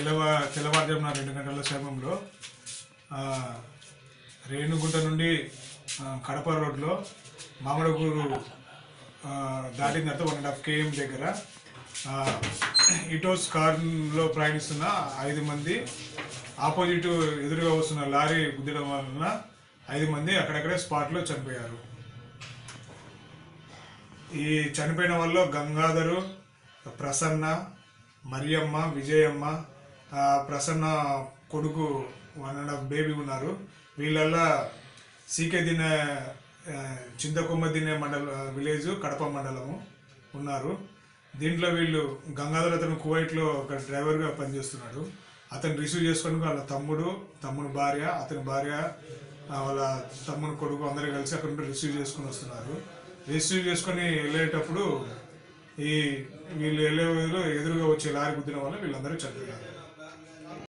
తెల్లవా తెల్లవారుజామున రెండు గంటల సమయంలో ఆ, రేణుగుంట నుండి ఆ, కడప రోడ్లో మామిడిగూరు ఆ, దాటిన తర్వాత వన్ అండ్ హాఫ్ కేఎం దగ్గర ఆ, ఇటోస్ కార్లో ప్రయాణిస్తున్న ఐదు మంది ఆపోజిట్ ఎదురుగా వస్తున్న లారీ గుద్దడం వలన ఐదు మంది అక్కడక్కడే స్పాట్లో చనిపోయారు ఈ చనిపోయిన వాళ్ళు గంగాధరు ప్రసన్న మరియమ్మ విజయమ్మ ఆ, ప్రసన్న కొడుకు వన్ అండ్ హాఫ్ బేబీ ఉన్నారు వీళ్ళల్లా సీకే దిన ఆ, చింతకొమ్మ దినే మండల విలేజ్ కడప మండలము ఉన్నారు దీంట్లో వీళ్ళు గంగాధర్ అతను కువైట్లో ఒక డ్రైవర్గా పనిచేస్తున్నాడు అతను రిసీవ్ చేసుకొని వాళ్ళ తమ్ముడు తమ్ముడు భార్య అతని భార్య ఆ, వాళ్ళ తమ్ముడు కొడుకు అందరూ కలిసి అక్కడ నుండి రిసీవ్ చేసుకొని వస్తున్నారు రిసీవ్ చేసుకొని వెళ్ళేటప్పుడు ఈ వీళ్ళు వెళ్ళే వీళ్ళు ఎదురుగా వచ్చే లారీ గుద్దిన వల్ల వీళ్ళందరూ చనిపోయారు